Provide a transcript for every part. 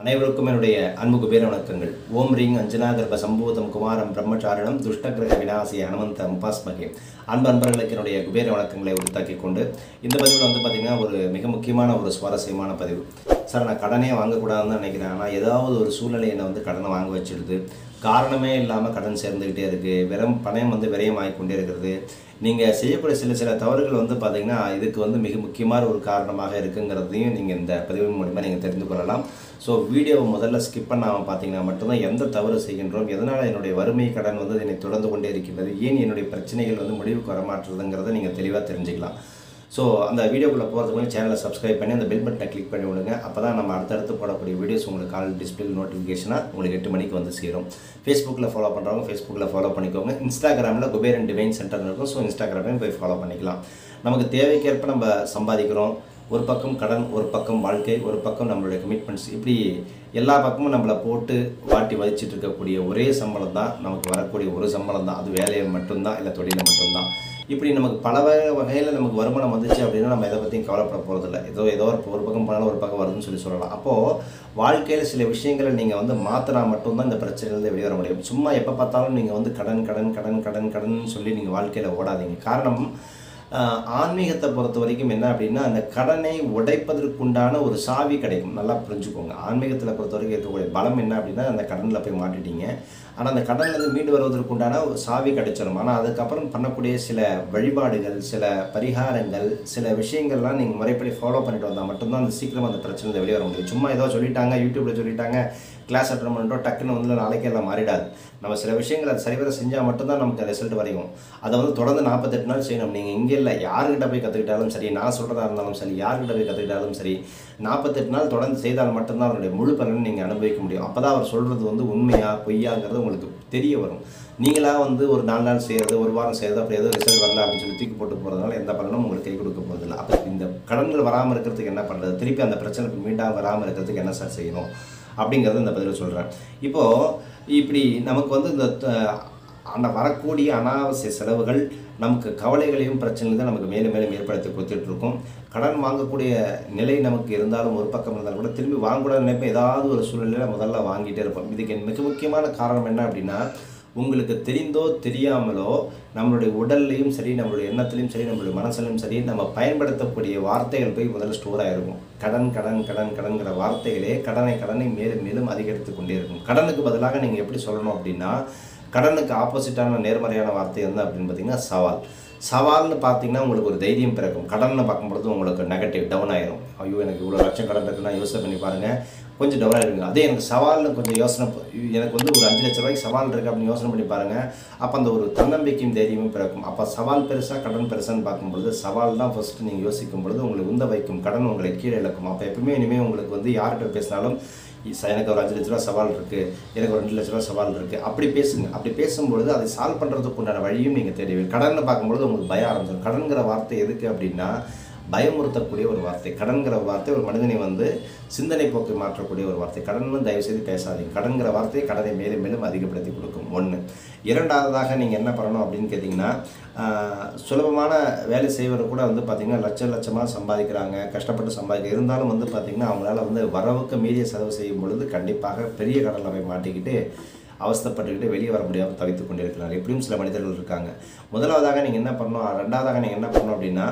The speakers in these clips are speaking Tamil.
அனைவருக்கும் என்னுடைய அன்பு குபேர வணக்கங்கள் ஓம் ரீங் அஞ்சனா கர்ப்ப சம்பூதம் குமாரம் பிரம்மச்சாரணம் துஷ்டகிரக விநாசி அனுமந்த உபாஸ்மகே அன்பு அன்பர்களுக்கு என்னுடைய குபேர வணக்கங்களை உறுத்தாக்கி கொண்டு இந்த பதிவில் வந்து பார்த்திங்கன்னா ஒரு மிக முக்கியமான ஒரு சுவாரஸ்யமான பதிவு சார் நான் கடனே வாங்கக்கூடாதுன்னு நினைக்கிறேன் ஆனால் ஏதாவது ஒரு சூழ்நிலை என்னை வந்து கடனை வாங்க வச்சிடுது காரணமே இல்லாமல் கடன் சேர்ந்துக்கிட்டே இருக்குது வெறும் பணம் வந்து விரயம் ஆகிக்கொண்டே இருக்கிறது நீங்கள் செய்யக்கூடிய சில சில தவறுகள் வந்து பார்த்தீங்கன்னா இதுக்கு வந்து மிக முக்கியமான ஒரு காரணமாக இருக்குங்கிறதையும் நீங்கள் இந்த பதிவின் மூலிமா நீங்கள் தெரிந்து கொள்ளலாம் ஸோ வீடியோவை முதல்ல ஸ்கிப் பண்ணாமல் பார்த்தீங்கன்னா மட்டும்தான் எந்த தவறு செய்கின்றோம் எதனால் என்னுடைய வறுமை கடன் வந்து என்னை தொடர்ந்து கொண்டே இருக்கின்றது ஏன் என்னுடைய பிரச்சனைகள் வந்து முடிவுக்கு வரமாட்டுறதுங்கிறத நீங்கள் தெளிவாக தெரிஞ்சுக்கலாம் ஸோ அந்த வீடியோக்குள்ளே போகிறதுக்கு முன்னாடி சேனலை சப்ஸ்கிரைப் பண்ணி அந்த பெல் பட்டனை கிளிக் பண்ணி விடுங்க அப்போ தான் நம்ம அடுத்தடுத்து போடக்கூடிய வீடியோஸ் உங்களுக்கு கால் டிஸ்பிளே நோட்டிஃபிகேஷனாக உங்களுக்கு எட்டு மணிக்கு வந்து சேரும் ஃபேஸ்புக்கில் ஃபாலோ பண்ணுறவங்க ஃபேஸ்புக்கில் ஃபாலோ பண்ணிக்கோங்க இன்ஸ்டாகிராமில் குபேரன் டிவைன் சென்டர் இருக்கும் ஸோ இன்ஸ்டாகிராமையும் போய் ஃபாலோ பண்ணிக்கலாம் நமக்கு தேவைக்கேற்ப நம்ம சம்பாதிக்கிறோம் ஒரு பக்கம் கடன் ஒரு பக்கம் வாழ்க்கை ஒரு பக்கம் நம்மளுடைய கமிட்மெண்ட்ஸ் இப்படி எல்லா பக்கமும் நம்மளை போட்டு வாட்டி வதிச்சிட்டு இருக்கக்கூடிய ஒரே சம்பளம் தான் நமக்கு வரக்கூடிய ஒரு சம்பளம் தான் அது வேலையை மட்டும்தான் இல்லை தொழிலை மட்டும்தான் இப்படி நமக்கு பல வகை வகையில் நமக்கு வருமானம் வந்துச்சு அப்படின்னா நம்ம எதை பற்றியும் கவலைப்பட போகிறதில்ல ஏதோ ஏதோ ஒரு ஒரு பக்கம் போனாலும் ஒரு பக்கம் வருதுன்னு சொல்லி சொல்லலாம் அப்போது வாழ்க்கையில் சில விஷயங்களை நீங்கள் வந்து மாற்றினா மட்டும்தான் இந்த பிரச்சனையிலேருந்து வெளியே வர முடியும் சும்மா எப்போ பார்த்தாலும் நீங்கள் வந்து கடன் கடன் கடன் கடன் கடன் சொல்லி நீங்கள் வாழ்க்கையில் ஓடாதீங்க காரணம் ஆஹ் ஆன்மீகத்தை பொறுத்த வரைக்கும் என்ன அப்படின்னா அந்த கடனை உடைப்பதற்குண்டான ஒரு சாவி கிடைக்கும் நல்லா புரிஞ்சுக்கோங்க ஆன்மீகத்தில் பொறுத்த வரைக்கும் இருக்கக்கூடிய பலம் என்ன அப்படின்னா அந்த கடனில் போய் மாட்டிட்டீங்க ஆனால் அந்த கடன்லேருந்து மீண்டு வருவதற்குண்டான ஒரு சாவி கிடைச்சிடும் ஆனால் அதுக்கப்புறம் பண்ணக்கூடிய சில வழிபாடுகள் சில பரிகாரங்கள் சில விஷயங்கள்லாம் நீங்கள் முறைப்படி ஃபாலோ பண்ணிட்டு வந்தால் மட்டும்தான் அந்த சீக்கிரம் அந்த பிரச்சனை வெளியே வர முடியும் சும்மா ஏதோ சொல்லிட்டாங்க யூடியூப்பில் சொல்லிட்டாங்க கிளாஸ் அட்டன் பண்ணிட்டோம் டக்குன்னு வந்து நாளைக்கு எல்லாம் மாறிடாது நம்ம சில விஷயங்கள் அது சரிவர செஞ்சால் மட்டும்தான் நமக்கு ரிசல்ட் வரையும் அதை வந்து தொடர்ந்து நாற்பத்தெட்டு நாள் செய்யணும் நீங்கள் இங்கே இல்லை யாருக்கிட்ட போய் கற்றுக்கிட்டாலும் சரி நான் சொல்கிறதா இருந்தாலும் சரி யார்கிட்ட போய் கற்றுக்கிட்டாலும் சரி நாற்பத்தெட்டு நாள் தொடர்ந்து செய்தால் மட்டும்தான் அதனுடைய முழு பலனை நீங்கள் அனுபவிக்க முடியும் அப்போ தான் அவர் சொல்கிறது வந்து உண்மையா பொய்யாங்கிறது உங்களுக்கு தெரிய வரும் நீங்களாக வந்து ஒரு நாலு நாள் செய்கிறது ஒரு வாரம் செய்கிறது அப்படி ஏதோ ரிசல்ட் வரல அப்படின்னு சொல்லி தூக்கி போட்டு போகிறதுனால எந்த பலனும் உங்களுக்கு கை கொடுக்க போகிறதில்ல அப்போ இந்த கடன்கள் வராமல் இருக்கிறதுக்கு என்ன பண்ணுறது திருப்பி அந்த பிரச்சனை மீண்டாக வராமல் இருக்கிறதுக்கு என்ன சார் செய்யணும் அப்படிங்கிறத இந்த பதிவில் சொல்கிறேன் இப்போது இப்படி நமக்கு வந்து இந்த த- அந்த வரக்கூடிய அனாவசிய செலவுகள் நமக்கு கவலைகளையும் பிரச்சனையும் தான் நமக்கு மேலும் மேலும் ஏற்படுத்தி கொடுத்துட்டு இருக்கும் கடன் வாங்கக்கூடிய நிலை நமக்கு இருந்தாலும் ஒரு பக்கம் இருந்தாலும் கூட திரும்பி வாங்கக்கூடாத நினைப்போம் ஏதாவது ஒரு சூழ்நிலையில் முதல்ல வாங்கிட்டே இருப்போம் இதுக்கு மிக முக்கியமான காரணம் என்ன அப்படின்னா உங்களுக்கு தெரிந்தோ தெரியாமலோ நம்மளுடைய உடல்லையும் சரி நம்மளுடைய எண்ணத்துலையும் சரி நம்மளுடைய மனசுலையும் சரி நம்ம பயன்படுத்தக்கூடிய வார்த்தைகள் போய் முதல்ல ஸ்டோர் ஆகிருக்கும் கடன் கடன் கடன் கடன்கிற வார்த்தைகளே கடனை கடனை மேலும் மேலும் அதிகரித்து கொண்டே இருக்கும் கடனுக்கு பதிலாக நீங்கள் எப்படி சொல்லணும் அப்படின்னா கடனுக்கு ஆப்போசிட்டான நேர்மறையான வார்த்தை என்ன அப்படின்னு பார்த்தீங்கன்னா சவால் சவால்னு பார்த்தீங்கன்னா உங்களுக்கு ஒரு தைரியம் பிறக்கும் கடன்னு பார்க்கும்பொழுது உங்களுக்கு நெகட்டிவ் டவுன் ஆயிரும் ஐயோ எனக்கு இவ்வளோ லட்சம் கடன் இருக்குன்னா யோசனை பண்ணி பாருங்கள் கொஞ்சம் டவுன் ஆகிடுங்க அதே எனக்கு சவால்னு கொஞ்சம் யோசனை ப- எனக்கு வந்து ஒரு அஞ்சு லட்ச ரூபாய்க்கு சவால் இருக்குது அப்படின்னு யோசனை பண்ணி பாருங்கள் அப்போ அந்த ஒரு தன்னம்பிக்கையும் தைரியமும் பிறக்கும் அப்போ சவால் பெருசாக கடன் பெருசான்னு பார்க்கும்பொழுது சவால் தான் ஃபஸ்ட்டு நீங்கள் யோசிக்கும் பொழுது உங்களை உந்த வைக்கும் கடன் உங்களை கீழே இழக்கும் அப்போ எப்பவுமே இனிமேல் உங்களுக்கு வந்து யார்கிட்ட பேசினாலும் "ச- எனக்கு ஒரு அஞ்சு லட்ச ரூபா சவால் இருக்குது எனக்கு ஒரு ரெண்டு லட்ச ரூபா சவால் இருக்குது அப்படி பேசுங்க அப்படி பேசும்பொழுது அதை சால்வ் பண்ணுறதுக்கு உண்டான வழியும் நீங்கள் தெரியும் கடன்னு பார்க்கும்பொழுது உங்களுக்கு பயம் ஆரம்பிச்சிடும் கடன்கிற வார்த்தை எதுக்கு அப்படின்னா பயமுறுத்தக்கூடிய ஒரு வார்த்தை கடன்கிற வார்த்தை ஒரு மனிதனை வந்து சிந்தனை போக்கை மாற்றக்கூடிய ஒரு வார்த்தை கடன் தயவு செய்து பேசாதீங்க கடன்கிற வார்த்தை கடனை மேலும் மேலும் அதிகப்படுத்தி கொடுக்கும் ஒன்று இரண்டாவதாக நீங்கள் என்ன பண்ணணும் அப்படின்னு கேட்டிங்கன்னா ஆஹ், சுலபமான வேலை செய்வர் கூட வந்து பார்த்திங்கன்னா லட்ச லட்சமாக சம்பாதிக்கிறாங்க கஷ்டப்பட்டு சம்பாதிக்க இருந்தாலும் வந்து பார்த்திங்கன்னா அவங்களால வந்து வரவுக்கு மீறிய செலவு செய்யும் பொழுது கண்டிப்பாக பெரிய கடனில் போய் மாட்டிக்கிட்டு அவஸ்தைப்பட்டுக்கிட்டு வெளியே வர முடியாமல் தவித்துக் கொண்டிருக்கிறார்கள் இப்படியும் சில மனிதர்கள் இருக்காங்க முதலாவதாக நீங்கள் என்ன பண்ணணும் ரெண்டாவதாக நீங்கள் என்ன பண்ணணும் அப்படின்னா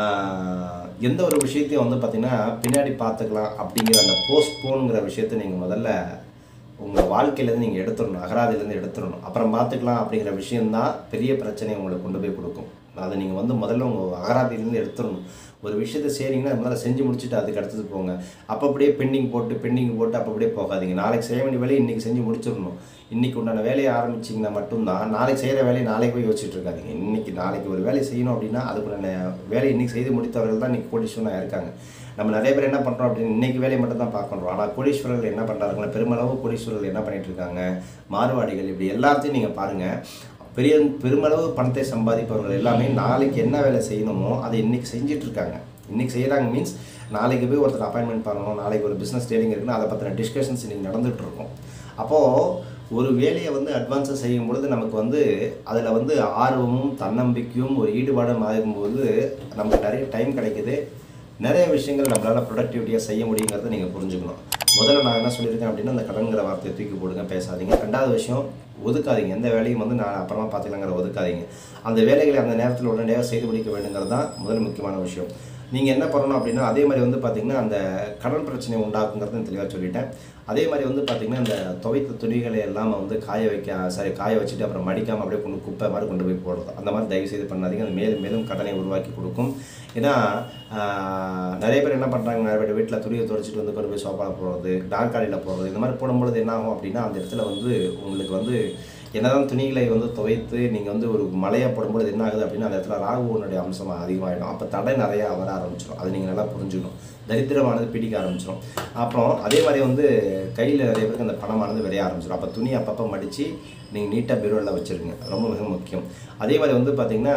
ஆஹ், எந்த ஒரு விஷயத்தையும் வந்து பார்த்திங்கன்னா பின்னாடி பார்த்துக்கலாம் அப்படிங்கிற அந்த போஸ்ட்போனுங்கிற விஷயத்தை நீங்கள் முதல்ல உங்கள் வாழ்க்கையிலேருந்து நீங்கள் எடுத்துடணும் அகராதிலேருந்து எடுத்துடணும் அப்புறம் பார்த்துக்கலாம் அப்படிங்கிற விஷயந்தான் பெரிய பிரச்சனையை உங்களுக்கு கொண்டு போய் கொடுக்கும் அதை நீங்கள் வந்து முதல்ல உங்கள் அகராதியிலேருந்து எடுத்துடணும் ஒரு விஷயத்தை செய்கிறீங்கன்னா அது முதல்ல செஞ்சு முடிச்சுட்டு அதுக்கு அடுத்தது போங்க அப்போ அப்படியே பெண்டிங் போட்டு பெண்டிங் போட்டு அப்போ அப்படியே போகாதீங்க நாளைக்கு செய்ய வேண்டிய வேலையை இன்றைக்கி செஞ்சு முடிச்சிடணும் இன்றைக்கி உண்டான வேலையை ஆரம்பிச்சிங்கன்னா மட்டும்தான் நாளைக்கு செய்கிற வேலையை நாளைக்கு போய் யோசிச்சுட்டு இருக்காதீங்க இன்றைக்கி நாளைக்கு ஒரு வேலையை செய்யணும் அப்படின்னா அதுக்குண்டான வேலையை இன்றைக்கி செய்து முடித்தவர்கள் தான் இன்றைக்கி கோடீஸ்வரனாக இருக்காங்க நம்ம நிறைய பேர் என்ன பண்ணுறோம் அப்படின்னு இன்றைக்கி வேலையை மட்டும் தான் பார்க்கணும் ஆனால் கோடீஸ்வரர்கள் என்ன பண்ணுறாங்கன்னா பெருமளவு கோடீஸ்வரர்கள் என்ன பண்ணிட்டு இருக்காங்க மாறுவாடிகள் இப்படி எல்லாத்தையும் நீங்கள் பாருங்கள் பெரிய பெருமளவு பணத்தை சம்பாதிப்பவர்கள் எல்லாமே நாளைக்கு என்ன வேலை செய்யணுமோ அதை இன்னைக்கு செஞ்சுட்டு இருக்காங்க இன்னைக்கு செய்கிறாங்க மீன்ஸ் நாளைக்கு போய் ஒருத்தர் அப்பாயின்மெண்ட் பண்ணணும் நாளைக்கு ஒரு பிஸ்னஸ் டீலிங் இருக்குன்னா அதை பற்றின டிஸ்கஷன்ஸ் இன்னைக்கு நடந்துகிட்டு இருக்கும் அப்போது ஒரு வேலையை வந்து அட்வான்ஸாக செய்யும் பொழுது நமக்கு வந்து அதில் வந்து ஆர்வமும் தன்னம்பிக்கையும் ஒரு ஈடுபாடும் ஆகும்போது நமக்கு நிறைய டைம் கிடைக்குது நிறைய விஷயங்கள் நம்மளால் ப்ரொடக்டிவிட்டியாக செய்ய முடியுங்கிறத நீங்கள் புரிஞ்சுக்கணும் முதல்ல நான் என்ன சொல்லியிருக்கேன் அப்படின்னா அந்த கடன்கிற வார்த்தையை தூக்கி போடுங்க பேசாதீங்க ரெண்டாவது விஷயம் ஒதுக்காதீங்க எந்த வேலையும் வந்து நான் அப்புறமா பார்த்துக்கலாங்கிற ஒதுக்காதீங்க அந்த வேலைகளை அந்த நேரத்தில் உடனடியாக செய்து முடிக்க வேண்டுங்கிறது தான் முதல் முக்கியமான விஷயம் நீங்கள் என்ன பண்ணணும் அப்படின்னா அதே மாதிரி வந்து பார்த்தீங்கன்னா அந்த கடன் பிரச்சனை உண்டாக்குங்கிறத தெளிவாக சொல்லிட்டேன் அதே மாதிரி வந்து பார்த்தீங்கன்னா இந்த துவைத்த துணிகளை எல்லாம் வந்து காய வைக்க சாரி காய வச்சுட்டு அப்புறம் மடிக்காமல் அப்படியே கொண்டு குப்பை மாதிரி கொண்டு போய் போடுறது அந்த மாதிரி தயவு செய்து பண்ணாதீங்க அது மேலும் மேலும் கடனை உருவாக்கி கொடுக்கும் ஏன்னா ஆஹ், நிறைய பேர் என்ன பண்ணுறாங்க நிறைய பேர் வீட்டில் துணியை துடைச்சிட்டு வந்து கொண்டு போய் சோப்பாவில் போடுறது டார்காலியில் போடுறது இந்த மாதிரி போடும்பொழுது என்ன ஆகும் அப்படின்னா அந்த இடத்துல வந்து உங்களுக்கு வந்து என்னதான் துணிகளை வந்து துவைத்து நீங்கள் வந்து ஒரு மழையாக போடும்போது என்ன ஆகுது அப்படின்னா அந்த இடத்துல ராகுவனுடைய அம்சம் அதிகமாகிடும் அப்போ தடை நிறையா வர ஆரம்பிச்சிடும் அது நீங்கள் நல்லா புரிஞ்சுக்கணும் தரித்திரமானது பிடிக்க ஆரம்பிச்சிடும் அப்புறம் அதே மாதிரி வந்து கையில் நிறைய பேருக்கு அந்த பணமானது விளைய ஆரம்பிச்சிடும் அப்போ துணி அப்பப்போ மடித்து நீங்கள் நீட்டாக பீரோவில் வச்சுருங்க ரொம்ப மிக முக்கியம் அதே மாதிரி வந்து பார்த்திங்கன்னா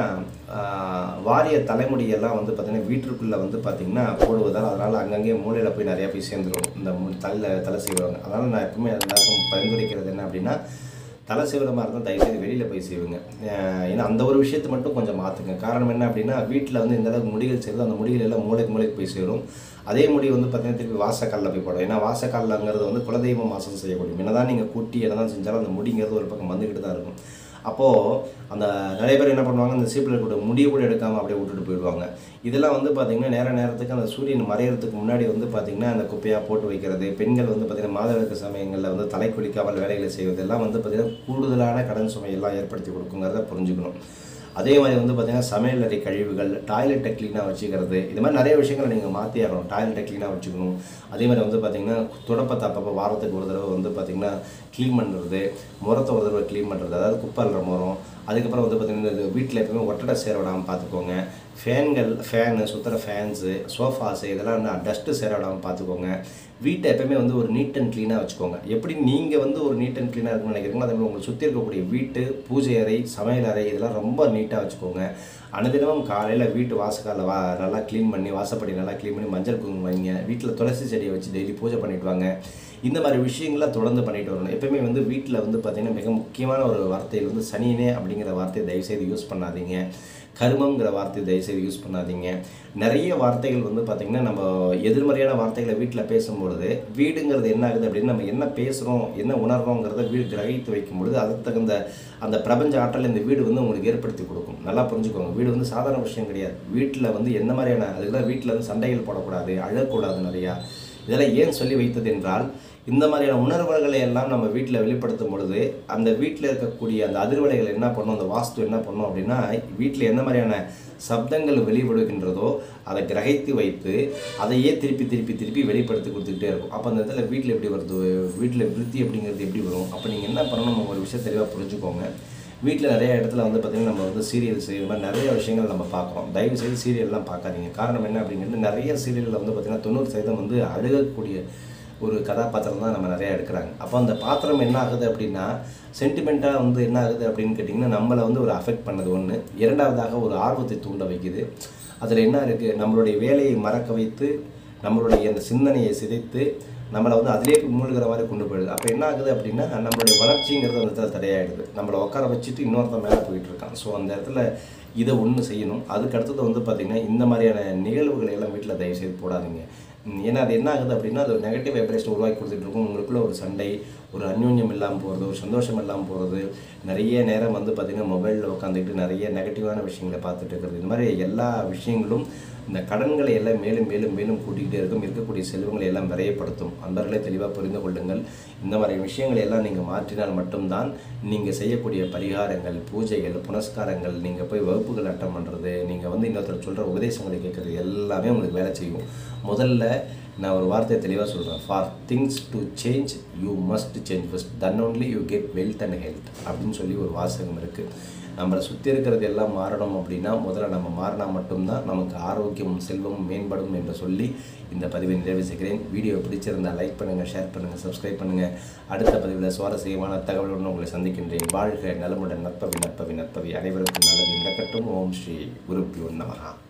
ஆஹ், வாரிய தலைமுடியெல்லாம் வந்து பார்த்திங்கன்னா வீட்டிற்குள்ளே வந்து பார்த்திங்கன்னா போடுவதால் அதனால் அங்கங்கே மூலையில் போய் நிறையா போய் சேர்ந்துடும் இந்த மு- தலையில் தலை செய்வாங்க அதனால் நான் எப்பவுமே எல்லாருக்கும் பரிந்துரைக்கிறது என்ன அப்படின்னா தலை சீவிரமாக இருந்தால் தயவுசெய்து வெளியில் போய் செய்வுங்க அஹ் ஏன்னா அந்த ஒரு விஷயத்தை மட்டும் கொஞ்சம் மாற்றுங்க காரணம் என்ன அப்படின்னா வீட்டில் வந்து இந்த அளவுக்கு முடிகள் செய்யுது அந்த முடிகள் எல்லாம் மூளைக்கு மூளைக்கு போய் சேரும் அதே முடி வந்து பார்த்தீங்கன்னா திருப்பி வாசக்காலில் போய் போடும் ஏன்னா வாசக்காலில்ங்கிறது வந்து குலதெய்வம் வாசம் செய்யக்கூடிய என்னதான் நீங்கள் கூட்டி என்னதான் செஞ்சாலும் அந்த முடிங்கிறது ஒரு பக்கம் வந்துக்கிட்டு தான் இருக்கும் அப்போது அந்த நிறைய பேர் என்ன பண்ணுவாங்க அந்த சீப்பில் கூட முடிய கூட எடுக்காமல் அப்படியே விட்டுட்டு போயிடுவாங்க இதெல்லாம் வந்து பார்த்திங்கன்னா நேர நேரத்துக்கு அந்த சூரியன் மறையிறதுக்கு முன்னாடி வந்து பார்த்திங்கன்னா அந்த குப்பையாக போட்டு வைக்கிறது பெண்கள் வந்து பார்த்திங்கன்னா மாதவிலக்கு சமயங்களில் வந்து தலை குளிக்காமல் வேலைகளை செய்வது எல்லாம் வந்து பார்த்திங்கன்னா கூடுதலான கடன் சுமையெல்லாம் ஏற்படுத்தி கொடுக்குங்கிறத புரிஞ்சுக்கணும் அதே மாதிரி வந்து பார்த்திங்கன்னா சமையல் அறை கழிவுகள் டாய்லெட்டை க்ளீனாக வச்சுக்கிறது இது மாதிரி நிறைய விஷயங்களை நீங்கள் மாற்றி ஆகணும் டாய்லெட்டை க்ளீனாக வச்சுக்கணும் அதே மாதிரி வந்து பார்த்திங்கன்னா துடப்பத்தை அப்பப்போ வாரத்துக்கு ஒரு தடவை வந்து பார்த்திங்கன்னா க்ளீன் பண்ணுறது முறத்தை ஒரு தடவை க்ளீன் பண்ணுறது அதாவது குப்பை அள்ளுற முறம் அதுக்கப்புறம் வந்து பார்த்திங்கன்னா இந்த வீட்டில் எப்பவுமே ஒட்டடை சேர விடாமல் பார்த்துக்கோங்க ஃபேன்கள் ஃபேனு சுற்றுற ஃபேன்ஸு சோஃபாஸு இதெல்லாம் டஸ்ட்டு சேர விடாமல் பார்த்துக்கோங்க வீட்டை எப்பவுமே வந்து ஒரு நீட் அண்ட் க்ளீனாக வச்சுக்கோங்க எப்படி நீங்கள் வந்து ஒரு நீட் அண்ட் க்ளீனாக இருக்குன்னு நினைக்கிறீங்களோ அதே மாதிரி உங்களை சுற்றி இருக்கக்கூடிய வீட்டு பூஜை அறை சமையல் அறை இதெல்லாம் ரொம்ப நீட்டாக வச்சுக்கோங்க அனுதினமும் காலையில் வீட்டு வாசக்காலில் வா நல்லா க்ளீன் பண்ணி வாசப்படி நல்லா க்ளீன் பண்ணி மஞ்சள் குங்குமம் வைங்க வீட்டில் துளசி செடியை வச்சு டெய்லி பூஜை பண்ணிட்டு வாங்க இந்த மாதிரி விஷயங்களை தொடர்ந்து பண்ணிட்டு வரணும் எப்பவுமே வந்து வீட்டில் வந்து பார்த்திங்கன்னா மிக முக்கியமான ஒரு வார்த்தை வந்து சனியனே அப்படிங்கிற வார்த்தையை தயவுசெய்து யூஸ் பண்ணாதீங்க கர்மங்கிற வார்த்தையை தயவுசெய்து யூஸ் பண்ணாதீங்க நிறைய வார்த்தைகள் வந்து பார்த்திங்கன்னா நம்ம எதிர்மறையான வார்த்தைகளை வீட்டில் பேசும்பொழுது வீடுங்கிறது என்ன ஆகுது அப்படின்னு நம்ம என்ன பேசுகிறோம் என்ன உணர்றோங்கிறத வீடு கிரகித்து வைக்கும் பொழுது அதுக்கு தகுந்த அந்த பிரபஞ்ச ஆற்றல் இந்த வீடு வந்து உங்களுக்கு ஏற்படுத்தி கொடுக்கும் நல்லா புரிஞ்சுக்கோங்க வீடு வந்து சாதாரண விஷயம் கிடையாது வீட்டில் வந்து என்ன மாதிரியான அதுக்கு வீட்டில் வந்து சண்டைகள் போடக்கூடாது அழக்கூடாது நிறையா இதெல்லாம் ஏன் சொல்லி வைத்தது என்றால் இந்த மாதிரியான உணர்வுகளை எல்லாம் நம்ம வீட்டில் வெளிப்படுத்தும் பொழுது அந்த வீட்டில் இருக்கக்கூடிய அந்த அதிர்வலைகள் என்ன பண்ணும் அந்த வாஸ்து என்ன பண்ணும் அப்படின்னா வீட்டில் என்ன மாதிரியான சப்தங்கள் வெளிப்படுகின்றதோ அதை கிரகித்து வைத்து அதையே திருப்பி திருப்பி திருப்பி வெளிப்படுத்தி கொடுத்துக்கிட்டே இருக்கும் அப்போ அந்த இடத்துல வீட்டில் எப்படி வருது வீட்டில் விருத்தி அப்படிங்கிறது எப்படி வரும் அப்போ நீங்கள் என்ன பண்ணணும் ஒரு விஷயம் தெளிவாக புரிஞ்சுக்கோங்க வீட்டில் நிறைய இடத்துல வந்து பார்த்திங்கன்னா நம்ம வந்து சீரியல்ஸ் இது மாதிரி நிறைய விஷயங்கள் நம்ம பார்க்குறோம் தயவு செய்து சீரியல்லாம் பார்க்காதீங்க காரணம் என்ன அப்படிங்கிறது நிறைய சீரியலில் வந்து பார்த்திங்கன்னா தொண்ணூறு சதவீதம் வந்து அழுகக்கூடிய ஒரு கதாபாத்திரம் தான் நம்ம நிறைய எடுக்கிறாங்க அப்போ அந்த பாத்திரம் என்ன ஆகுது அப்படின்னா சென்டிமெண்ட்டாக வந்து என்ன ஆகுது அப்படின்னு கேட்டிங்கன்னா நம்மளை வந்து ஒரு அஃபெக்ட் பண்ணது ஒன்று இரண்டாவதாக ஒரு ஆர்வத்தை தூண்ட வைக்குது அதில் என்ன இருக்குது நம்மளுடைய வேலையை மறக்க வைத்து நம்மளுடைய அந்த சிந்தனையை சிதைத்து நம்மளை வந்து அதிலே போய் மூழ்கிற மாதிரி கொண்டு போயிடுது அப்போ என்ன ஆகுது அப்படின்னா நம்மளுடைய வளர்ச்சிங்கிறது அந்த இடத்துல தடையாயிடுது நம்மளை உட்கார வச்சுட்டு இன்னொருத்தன் மேலே போயிட்டு இருக்கான் ஸோ அந்த இடத்துல இதை ஒன்று செய்யணும் அதுக்கு அடுத்தது வந்து பார்த்திங்கன்னா இந்த மாதிரியான நிகழ்வுகளை எல்லாம் வீட்டில் தயவு செய்து போடாதீங்க ம், ஏன்னா அது என்ன ஆகுது அப்படின்னா அது ஒரு நெகட்டிவ் வைப்ரேஷன் உருவாக்கி கொடுத்துட்டு இருக்கும் உங்களுக்குள்ள ஒரு சண்டை ஒரு அந்யோன்யம் இல்லாமல் போகிறது ஒரு சந்தோஷம் இல்லாமல் போகிறது நிறைய நேரம் வந்து பார்த்திங்கன்னா மொபைலில் உட்காந்துக்கிட்டு நிறைய நெகட்டிவான விஷயங்களை பார்த்துட்டு இருக்கிறது இந்த மாதிரி எல்லா விஷயங்களும் இந்த கடன்களை எல்லாம் மேலும் மேலும் மேலும் கூட்டிகிட்டே இருக்கும் இருக்கக்கூடிய செல்வங்களை எல்லாம் விரையப்படுத்தும் அன்பர்களே தெளிவாக புரிந்து கொள்ளுங்கள் இந்த மாதிரி விஷயங்களை எல்லாம் நீங்கள் மாற்றினால் மட்டும்தான் நீங்கள் செய்யக்கூடிய பரிகாரங்கள் பூஜைகள் புனஸ்காரங்கள் நீங்கள் போய் வகுப்புகள் அட்டம் பண்ணுறது நீங்கள் வந்து இன்னொருத்தர் சொல்கிற உபதேசங்களை கேட்குறது எல்லாமே உங்களுக்கு வேலை செய்யும் முதல்ல நான் ஒரு வார்த்தையை தெளிவாக சொல்கிறேன் for things to change you must change first then only you get wealth and health அப்படின்னு சொல்லி ஒரு வாசகம் இருக்குது நம்மளை சுற்றி இருக்கிறது எல்லாம் மாறணும் அப்படின்னா முதல்ல நம்ம மாறினா மட்டும்தான் நமக்கு ஆரோக்கியமும் செல்வமும் மேம்படும் என்று சொல்லி இந்த பதிவை நிறைவு செய்கிறேன் வீடியோ பிடிச்சிருந்தால் லைக் பண்ணுங்கள் ஷேர் பண்ணுங்கள் சப்ஸ்கிரைப் பண்ணுங்கள் அடுத்த பதிவில் சுவாரஸ்யமான தகவலுடன் உங்களை சந்திக்கின்றேன் வாழ்க நலமுடன் நற்பவி நற்பவி நற்பவி அனைவருக்கும் நல்லது நடக்கட்டும் ஓம் ஸ்ரீ குருப்பியோ நமஹா